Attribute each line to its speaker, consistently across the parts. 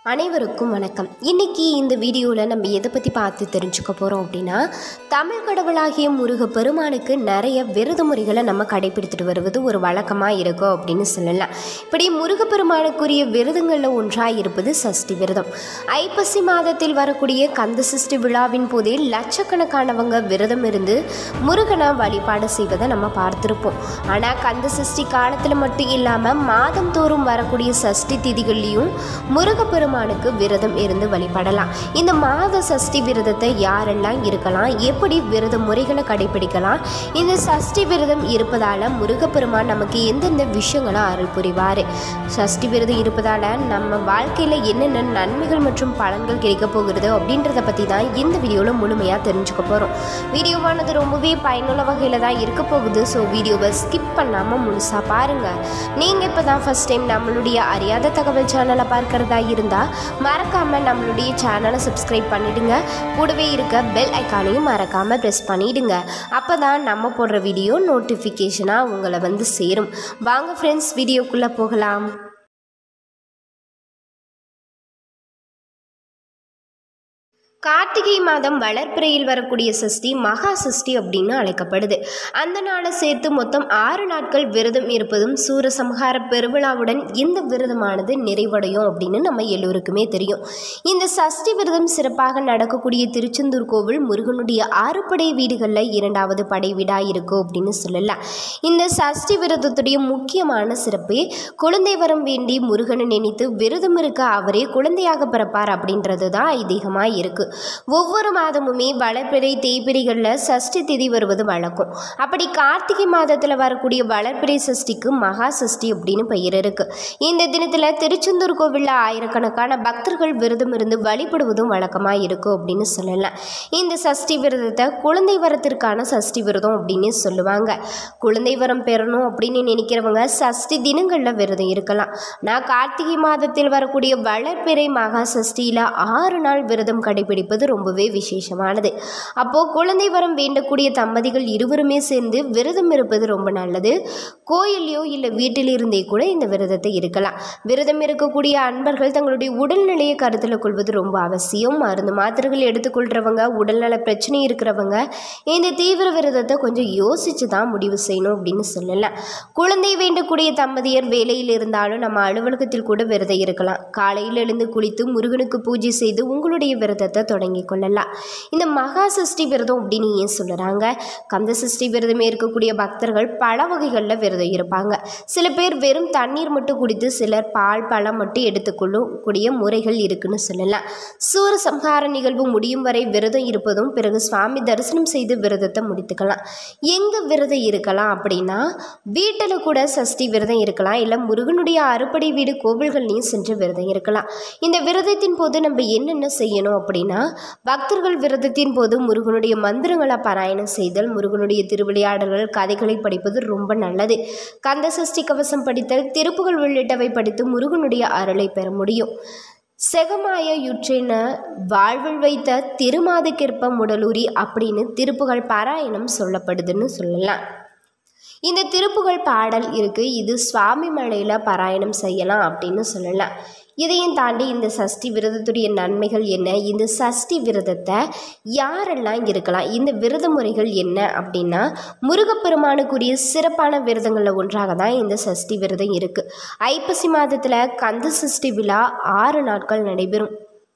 Speaker 1: அனைவருக்கும் வணக்கம் இன்னைக்கு இந்த வீடியோவில் நம்ம எதை பற்றி பார்த்து தெரிஞ்சுக்க போகிறோம் அப்படின்னா தமிழ் கடவுளாகிய முருக பெருமானுக்கு நிறைய விரத முறைகளை நம்ம கடைபிடித்துட்டு வருவது ஒரு வழக்கமாக இருக்கும் அப்படின்னு சொல்லலாம் இப்படி முருகப்பெருமானுக்குரிய விரதங்களில் ஒன்றாக இருப்பது சஷ்டி விரதம் ஐப்பசி மாதத்தில் வரக்கூடிய கந்த சஷ்டி விழாவின் போதே லட்சக்கணக்கானவங்க விரதம் இருந்து முருகனை வழிபாடு செய்வதை நம்ம பார்த்துருப்போம் ஆனால் கந்த சஷ்டி காலத்தில் மட்டும் இல்லாமல் மாதந்தோறும் வரக்கூடிய சஷ்டி திதிகள்லையும் முருகப்பெருமானுக்கு விரதம் இருந்து வழிபடலாம் இந்த மாத சஷ்டி விரதத்தை யாரெல்லாம் இருக்கலாம் எப்படி விரத முறைகளை கடைபிடிக்கலாம் இந்த சஷ்டி விரதம் இருப்பதால் முருகப்பெருமான் நமக்கு எந்தெந்த விஷயங்களை அருள் புரிவார் சஷ்டி விரதம் இருப்பதால் நம்ம வாழ்க்கையில் என்னென்ன நன்மைகள் மற்றும் பலன்கள் கிடைக்க போகிறது அப்படின்றத பற்றி தான் இந்த வீடியோவில் முழுமையாக தெரிஞ்சுக்க போகிறோம் வீடியோவானது ரொம்பவே பயனுள்ள வகையில் தான் இருக்க போகுது ஸோ வீடியோவை ஸ்கிப் பண்ணாமல் முழுசாக பாருங்கள் நீங்கள் இப்போ தான் ஃபஸ்ட் டைம் நம்மளுடைய அறியாத தகவல் சேனலை பார்க்குறதா இருந்தால் மறக்காமல் நம்மளுடைய சேனலை சப்ஸ்கிரைப் பண்ணிடுங்க கூடவே இருக்க பெல் ஐக்கானையும் மறக்காமல் ப்ரெஸ் பண்ணிடுங்க அப்போ தான் நம்ம போடுற வீடியோ நோட்டிஃபிகேஷனாக உங்களை வந்து சேரும் வாங்க ஃப்ரெண்ட்ஸ் வீடியோக்குள்ளே போகலாம் கார்த்திகை மாதம் வளர்ப்பிறையில் வரக்கூடிய சஷ்டி மகா சஷ்டி அப்படின்னு அழைக்கப்படுது அந்த நாளை சேர்த்து மொத்தம் ஆறு நாட்கள் விரதம் இருப்பதும் சூரசம்ஹார பெருவிழாவுடன் இந்த விரதமானது நிறைவடையும் அப்படின்னு நம்ம எல்லோருக்குமே தெரியும் இந்த சஷ்டி விரதம் சிறப்பாக நடக்கக்கூடிய திருச்செந்தூர் கோவில் முருகனுடைய ஆறுபடை வீடுகளில் இரண்டாவது படை வீடாக இருக்கும் அப்படின்னு சொல்லலாம் இந்த சஷ்டி விரதத்துடைய முக்கியமான சிறப்பு குழந்தை வரம் வேண்டி முருகனை நினைத்து விரதம் இருக்க அவரே குழந்தையாக பிறப்பார் அப்படின்றது தான் ஐதீகமாக இருக்குது ஒவ்வொரு மாதமுமே வளர்ப்பிறை தேய்பிரைகளில் சஷ்டி திதி வருவது வழக்கம் அப்படி கார்த்திகை மாதத்தில் வரக்கூடிய வளர்ப்பிறை சஷ்டிக்கு மகா சஷ்டி அப்படின்னு பெயர் இருக்கு இந்த தினத்தில் திருச்செந்தூர் கோவிலில் ஆயிரக்கணக்கான பக்தர்கள் விரதம் இருந்து வழிபடுவதும் வழக்கமாக இருக்கும் அப்படின்னு சொல்லலாம் இந்த சஷ்டி விரதத்தை குழந்தை வரத்திற்கான சஷ்டி விரதம் அப்படின்னு சொல்லுவாங்க குழந்தை வரம் பெறணும் அப்படின்னு நினைக்கிறவங்க சஷ்டி தினங்களில் விரதம் இருக்கலாம் நான் கார்த்திகை மாதத்தில் வரக்கூடிய வளர்ப்பிறை மகா சஷ்டியில் ஆறு நாள் விரதம் கடைபிடிப்பது ரொம்பவே விசேஷமானது அப்போது குழந்தை வரம் வேண்டக்கூடிய தம்பதிகள் இருவருமே சேர்ந்து விரதம் இருப்பது ரொம்ப நல்லது கோயிலையோ இல்லை வீட்டிலிருந்தே கூட இந்த விரதத்தை இருக்கலாம் விரதம் இருக்கக்கூடிய அன்பர்கள் தங்களுடைய உடல்நிலையை கருத்தில் கொள்வது ரொம்ப அவசியம் மருந்து மாத்திரைகள் எடுத்துக்கொள்கிறவங்க உடல்நல பிரச்சனை இருக்கிறவங்க இந்த தீவிர விரதத்தை கொஞ்சம் யோசித்து தான் முடிவு செய்யணும் அப்படின்னு சொல்லலாம் குழந்தை வேண்டக்கூடிய தம்பதியர் வேலையில் இருந்தாலும் நம்ம அலுவலகத்தில் கூட விரதம் இருக்கலாம் காலையில் எழுந்து குளித்து முருகனுக்கு பூஜை செய்து உங்களுடைய விரதத்தை தொடங்கி கொள்ளலாம் இந்த மகா சஷ்டி விரதம் அப்படின்னு ஏன் சொல்லுறாங்க கந்த சஷ்டி விரதமே இருக்கக்கூடிய பக்தர்கள் பல வகைகளில் விரதம் இருப்பாங்க சில பேர் வெறும் தண்ணீர் மட்டும் குடித்து சிலர் பால் பழம் மட்டும் எடுத்துக்கொள்ளும் கூடிய முறைகள் இருக்குன்னு சொல்லலாம் சூரசம்ஹார நிகழ்வு முடியும் வரை விரதம் இருப்பதும் பிறகு சுவாமி தரிசனம் செய்து விரதத்தை முடித்துக்கலாம் எங்கே விரதம் இருக்கலாம் அப்படின்னா வீட்டில் கூட சஷ்டி விரதம் இருக்கலாம் இல்லை முருகனுடைய அறுபடை வீடு கோவில்கள்லையும் சென்று விரதம் இருக்கலாம் இந்த விரதத்தின் போது நம்ம என்னென்ன செய்யணும் அப்படின்னா பக்தர்கள் விரதத்தின் போது முருகனுடைய மந்திரங்களை பாராயணம் செய்தல் முருகனுடைய திருவிளையாடல்கள் கதைகளை படிப்பது ரொம்ப நல்லது கந்த சஷ்டி கவசம் படித்தல் திருப்புகள் உள்ளிட்டவை படித்து முருகனுடைய அருளை பெற முடியும் செகமாய யுற்றின வாழ்வில் வைத்த திருமாதுக்கிற்ப முடலூரி அப்படின்னு திருப்புகள் பாராயணம் சொல்லப்படுதுன்னு சொல்லலாம் இந்த திருப்புகழ் பாடல் இருக்குது இது சுவாமி மலையில் பாராயணம் செய்யலாம் அப்படின்னு சொல்லலாம் இதையும் தாண்டி இந்த சஷ்டி விரதத்துடைய நன்மைகள் என்ன இந்த சஷ்டி விரதத்தை யாரெல்லாம் இருக்கலாம் இந்த விரத முறைகள் என்ன அப்படின்னா முருகப்பெருமானுக்குரிய சிறப்பான விரதங்களில் ஒன்றாக தான் இந்த சஷ்டி விரதம் இருக்குது ஐப்பசி மாதத்தில் கந்த சஷ்டி விழா ஆறு நாட்கள் நடைபெறும்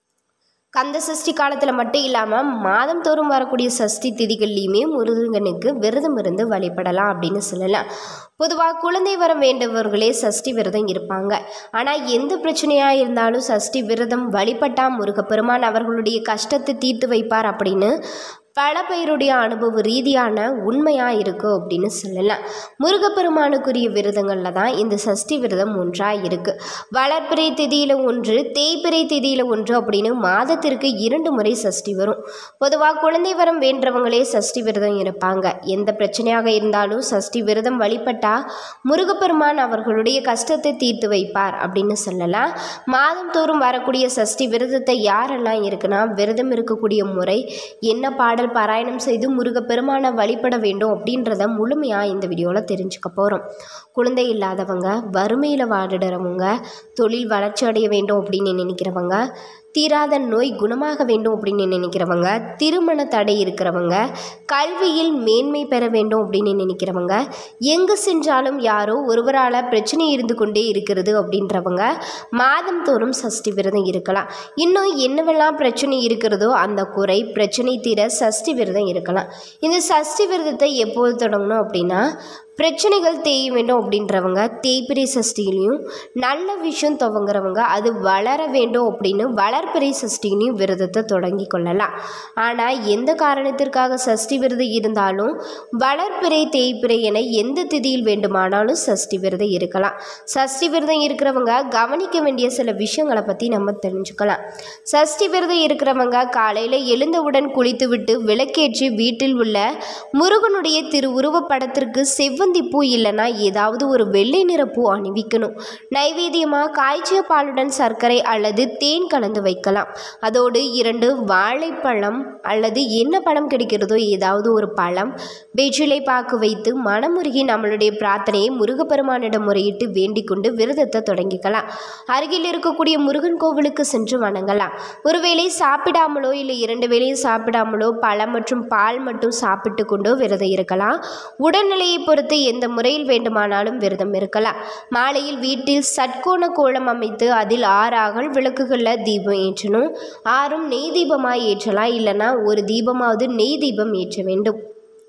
Speaker 1: கந்த சஷ்டி காலத்தில் மட்டும் இல்லாமல் மாதம் தோறும் வரக்கூடிய சஷ்டி திதிகள்லையுமே முருகனுக்கு விரதம் இருந்து வழிபடலாம் அப்படின்னு சொல்லலாம் பொதுவாக குழந்தை வரம் வேண்டவர்களே சஷ்டி விரதம் இருப்பாங்க ஆனால் எந்த பிரச்சனையாக இருந்தாலும் சஷ்டி விரதம் வழிபட்டால் முருகப்பெருமான் அவர்களுடைய கஷ்டத்தை தீர்த்து வைப்பார் அப்படின்னு பல பேருடைய அனுபவ ரீதியான உண்மையாக இருக்கும் அப்படின்னு சொல்லலாம் முருகப்பெருமானுக்குரிய விரதங்களில் தான் இந்த சஷ்டி விரதம் ஒன்றாக இருக்குது வளர்ப்பிறை திதியில் ஒன்று தேய்பிறை திதியில் ஒன்று அப்படின்னு மாதத்திற்கு இரண்டு முறை சஷ்டி வரும் பொதுவாக குழந்தை வரம் வேண்டவங்களே சஷ்டி விரதம் இருப்பாங்க எந்த பிரச்சனையாக இருந்தாலும் சஷ்டி விரதம் வழிபட்டால் முருகப்பெருமான் அவர்களுடைய கஷ்டத்தை தீர்த்து வைப்பார் அப்படின்னு சொல்லலாம் மாதம் தோறும் வரக்கூடிய சஷ்டி விரதத்தை யாரெல்லாம் இருக்குன்னா விரதம் இருக்கக்கூடிய முறை என்ன பாடல் பாடல்கள் பாராயணம் செய்து முருகப்பெருமானை வழிபட வேண்டும் அப்படின்றத முழுமையாக இந்த வீடியோவில் தெரிஞ்சுக்க போகிறோம் குழந்தை இல்லாதவங்க வறுமையில் வாடிடுறவங்க தொழில் வளர்ச்சி அடைய வேண்டும் அப்படின்னு நினைக்கிறவங்க தீராத நோய் குணமாக வேண்டும் அப்படின்னு நினைக்கிறவங்க திருமண தடை இருக்கிறவங்க கல்வியில் மேன்மை பெற வேண்டும் அப்படின்னு நினைக்கிறவங்க எங்கு சென்றாலும் யாரோ ஒருவரால் பிரச்சனை இருந்து கொண்டே இருக்கிறது அப்படின்றவங்க மாதந்தோறும் சஷ்டி விரதம் இருக்கலாம் இன்னும் என்னவெல்லாம் பிரச்சனை இருக்கிறதோ அந்த குறை பிரச்சனை தீர சஷ்டி விரதம் இருக்கலாம் இந்த சஷ்டி விரதத்தை எப்போது தொடங்கணும் அப்படின்னா பிரச்சனைகள் தேய வேண்டும் அப்படின்றவங்க தேய்பிரை சஷ்டியிலையும் நல்ல விஷயம் துவங்குறவங்க அது வளர வேண்டும் அப்படின்னு வளர்பிறை சஷ்டியிலையும் விரதத்தை தொடங்கி கொள்ளலாம் ஆனால் எந்த காரணத்திற்காக சஷ்டி விரதம் இருந்தாலும் வளர்பிறை தேய்பிறை என எந்த திதியில் வேண்டுமானாலும் சஷ்டி விரதம் இருக்கலாம் சஷ்டி விரதம் இருக்கிறவங்க கவனிக்க வேண்டிய சில விஷயங்களை பற்றி நம்ம தெரிஞ்சுக்கலாம் சஷ்டி விரதம் இருக்கிறவங்க காலையில் எழுந்தவுடன் குளித்துவிட்டு விளக்கேற்றி வீட்டில் உள்ள முருகனுடைய திருவுருவப் படத்திற்கு செவ்வந்தி பூ இல்லைன்னா ஏதாவது ஒரு வெள்ளை நிற பூ அணிவிக்கணும் நைவேத்தியமாக காய்ச்சிய பாலுடன் சர்க்கரை அல்லது தேன் கலந்து வைக்கலாம் அதோடு இரண்டு வாழைப்பழம் அல்லது என்ன பழம் கிடைக்கிறதோ ஏதாவது ஒரு பழம் வெற்றிலை பாக்கு வைத்து மனமுருகி நம்மளுடைய பிரார்த்தனையை முருகப்பெருமானிடம் முறையிட்டு வேண்டிக் கொண்டு விரதத்தை தொடங்கிக்கலாம் அருகில் இருக்கக்கூடிய முருகன் கோவிலுக்கு சென்று வணங்கலாம் ஒருவேளை சாப்பிடாமலோ இல்லை இரண்டு வேளையும் சாப்பிடாமலோ பழம் மற்றும் பால் மட்டும் சாப்பிட்டு கொண்டோ விரதம் இருக்கலாம் உடல்நிலையை பொறுத்து எந்த முறையில் வேண்டுமானாலும் விரதம் இருக்கலாம் மாலையில் வீட்டில் சட்கோண கோலம் அமைத்து அதில் ஆறு அகல் விளக்குகளில் தீபம் ஏற்றணும் ஆறும் நெய் தீபமாக ஏற்றலாம் இல்லைன்னா ஒரு தீபமாவது நெய் தீபம் ஏற்ற வேண்டும்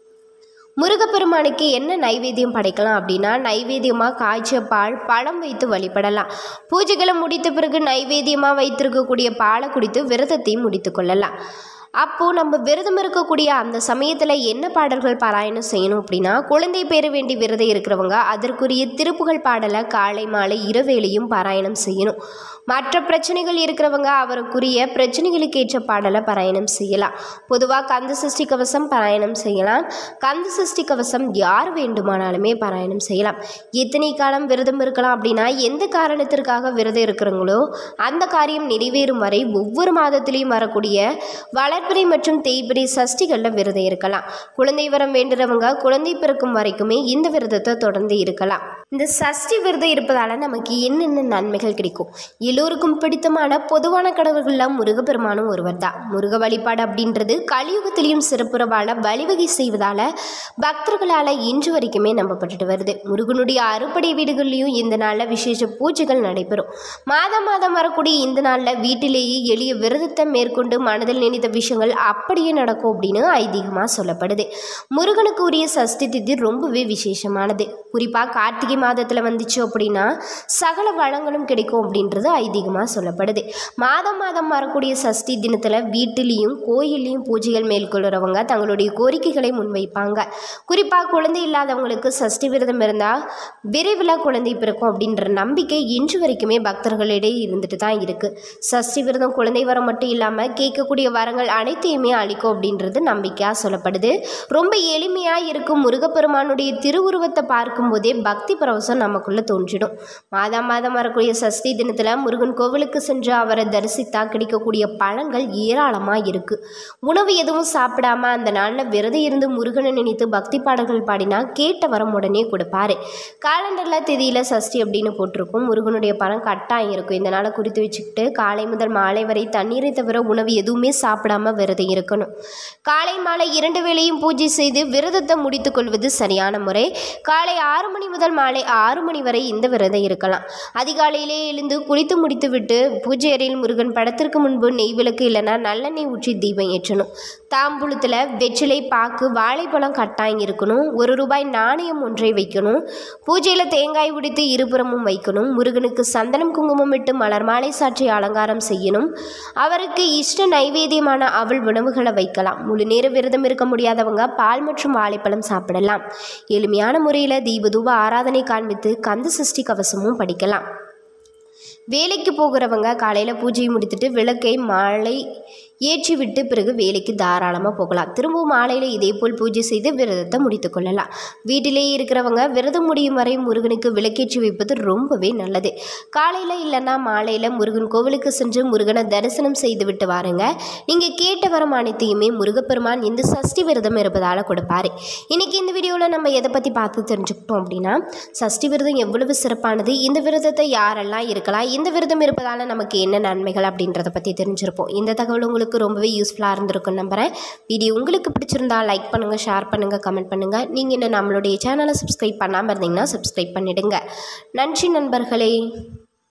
Speaker 1: முருகப்பெருமானுக்கு என்ன நைவேத்தியம் படைக்கலாம் அப்படின்னா நைவேத்தியமாக காய்ச்ச பால் பழம் வைத்து வழிபடலாம் பூஜைகளை முடித்த பிறகு நைவேத்தியமாக வைத்திருக்கக்கூடிய பாலை குடித்து விரதத்தையும் முடித்து கொள்ளலாம் அப்போது நம்ம விரதம் இருக்கக்கூடிய அந்த சமயத்தில் என்ன பாடல்கள் பாராயணம் செய்யணும் அப்படின்னா குழந்தை பேர வேண்டி விரதம் இருக்கிறவங்க அதற்குரிய திருப்புகழ் பாடலை காலை மாலை இரவேளையும் பாராயணம் செய்யணும் மற்ற பிரச்சனைகள் இருக்கிறவங்க அவருக்குரிய பிரச்சனைகளுக்கு ஏற்ற பாடலை பாராயணம் செய்யலாம் பொதுவாக கந்த சஷ்டி கவசம் பாராயணம் செய்யலாம் கந்த சஷ்டி கவசம் யார் வேண்டுமானாலுமே பாராயணம் செய்யலாம் எத்தனை காலம் விரதம் இருக்கலாம் அப்படின்னா எந்த காரணத்திற்காக விரதம் இருக்கிறவங்களோ அந்த காரியம் நிறைவேறும் வரை ஒவ்வொரு மாதத்திலையும் வரக்கூடிய வளர்பிறை மற்றும் தேய்பிறை சஷ்டிகளில் விரதம் இருக்கலாம் குழந்தை வரம் வேண்டுறவங்க குழந்தை பிறக்கும் வரைக்குமே இந்த விரதத்தை தொடர்ந்து இருக்கலாம் இந்த சஷ்டி விரதம் இருப்பதால் நமக்கு என்னென்ன நன்மைகள் கிடைக்கும் எல்லோருக்கும் பிடித்தமான பொதுவான கடவுள்கள்லாம் முருகப்பெருமானும் ஒருவர் தான் முருக வழிபாடு அப்படின்றது கலியுகத்திலையும் சிறப்புறவால் வழிவகை செய்வதால் பக்தர்களால் இன்று வரைக்குமே நம்பப்பட்டுட்டு வருது முருகனுடைய அறுபடை வீடுகள்லையும் இந்த நாளில் விசேஷ பூஜைகள் நடைபெறும் மாதம் மாதம் வரக்கூடிய இந்த நாளில் வீட்டிலேயே எளிய விரதத்தை மேற்கொண்டு மனதில் நினைத்த விஷயங்கள் அப்படியே நடக்கும் அப்படின்னு ஐதீகமாக சொல்லப்படுது முருகனுக்கு உரிய சஷ்டி திதி ரொம்பவே விசேஷமானது குறிப்பாக கார்த்திகை மாதத்தில் வந்துச்சு அப்படின்னா சகல வளங்களும் கிடைக்கும் அப்படின்றது ஐதீகமாக சொல்லப்படுது மாதம் மாதம் வரக்கூடிய சஷ்டி தினத்தில் வீட்டிலையும் கோயில்லையும் பூஜைகள் மேற்கொள்கிறவங்க தங்களுடைய கோரிக்கைகளை முன்வைப்பாங்க குறிப்பாக குழந்தை இல்லாதவங்களுக்கு சஷ்டி விரதம் இருந்தால் விரைவில் குழந்தை பிறக்கும் அப்படின்ற நம்பிக்கை இன்று வரைக்குமே பக்தர்களிடையே இருந்துட்டு தான் இருக்குது சஷ்டி விரதம் குழந்தை வரம் மட்டும் இல்லாமல் கேட்கக்கூடிய வரங்கள் அனைத்தையுமே அளிக்கும் அப்படின்றது நம்பிக்கையாக சொல்லப்படுது ரொம்ப எளிமையாக இருக்கும் முருகப்பெருமானுடைய திருவுருவத்தை பார்க்கும்போதே பக்தி பரவசம் நமக்குள்ளே தோன்றிடும் மாதம் மாதம் வரக்கூடிய சஷ்டி தினத்தில் முருகன் கோவிலுக்கு சென்று அவரை தரிசித்தா கிடைக்கக்கூடிய பழங்கள் ஏராளமாக இருக்குது உணவு எதுவும் சாப்பிடாம அந்த நாளில் விரதம் இருந்து முருகனை நினைத்து பக்தி பாடல்கள் பாடினா கேட்ட வரம் உடனே கொடுப்பாரு காலண்டரில் திதியில் சஷ்டி அப்படின்னு போட்டிருக்கும் முருகனுடைய பழம் கட்டாயம் இருக்கும் இந்த நாளை குறித்து வச்சுக்கிட்டு காலை முதல் மாலை வரை தண்ணீரை தவிர உணவு எதுவுமே சாப்பிடாம விரதம் இருக்கணும் காலை மாலை இரண்டு வேளையும் பூஜை செய்து விரதத்தை முடித்துக் கொள்வது சரியான முறை காலை ஆறு மணி முதல் மாலை ஆறு மணி வரை இந்த விரதம் இருக்கலாம் அதிகாலையிலே எழுந்து குளித்து முடித்துவிட்டு பூஜை அறையில் முருகன் படத்திற்கு முன்பு நெய் விளக்கு இல்லைன்னா நல்லெண்ணெய் ஊற்றி தீபம் ஏற்றணும் தாம்பூலத்தில் வெற்றிலை பாக்கு வாழைப்பழம் கட்டாயம் இருக்கணும் ஒரு ரூபாய் நாணயம் ஒன்றை வைக்கணும் பூஜையில் தேங்காய் உடித்து இருபுறமும் வைக்கணும் முருகனுக்கு சந்தனம் குங்குமம் இட்டு மலர் மாலை சாற்றி அலங்காரம் செய்யணும் அவருக்கு இஷ்ட நைவேத்தியமான அவள் உணவுகளை வைக்கலாம் முழு நேர விரதம் இருக்க முடியாதவங்க பால் மற்றும் வாழைப்பழம் சாப்பிடலாம் எளிமையான முறையில் தீபதூப ஆராதனை காண்பித்து கந்த சஷ்டி கவசமும் படிக்கலாம் வேலைக்கு போகிறவங்க காலையில் பூஜையை முடித்துட்டு விளக்கை மாலை ஏற்றி விட்டு பிறகு வேலைக்கு தாராளமாக போகலாம் திரும்பவும் மாலையில் இதே போல் பூஜை செய்து விரதத்தை முடித்து கொள்ளலாம் வீட்டிலேயே இருக்கிறவங்க விரதம் முடியும் வரை முருகனுக்கு விளக்கேற்றி வைப்பது ரொம்பவே நல்லது காலையில் இல்லைன்னா மாலையில் முருகன் கோவிலுக்கு சென்று முருகனை தரிசனம் செய்து விட்டு வாருங்க நீங்கள் கேட்ட வரம் அனைத்தையுமே முருகப்பெருமான் இந்த சஷ்டி விரதம் இருப்பதால் கொடுப்பாரு இன்னைக்கு இந்த வீடியோவில் நம்ம எதை பற்றி பார்த்து தெரிஞ்சுக்கிட்டோம் அப்படின்னா சஷ்டி விரதம் எவ்வளவு சிறப்பானது இந்த விரதத்தை யாரெல்லாம் இருக்கலாம் இந்த விரதம் இருப்பதால் நமக்கு என்ன நன்மைகள் அப்படின்றத பற்றி தெரிஞ்சிருப்போம் இந்த தகவல் உங்களுக்கு ரொம்பவே யூஸ்ஃபுல்லாக இருந்திருக்கும் நம்புகிறேன் வீடியோ உங்களுக்கு பிடிச்சிருந்தா லைக் பண்ணுங்கள் ஷேர் பண்ணுங்கள் கமெண்ட் பண்ணுங்கள் நீங்கள் இன்னும் நம்மளுடைய சேனலை சப்ஸ்கிரைப் பண்ணாமல் இருந்தீங்கன்னா சப்ஸ்கிரைப் பண்ணிடுங்க நன்றி நண்பர்களே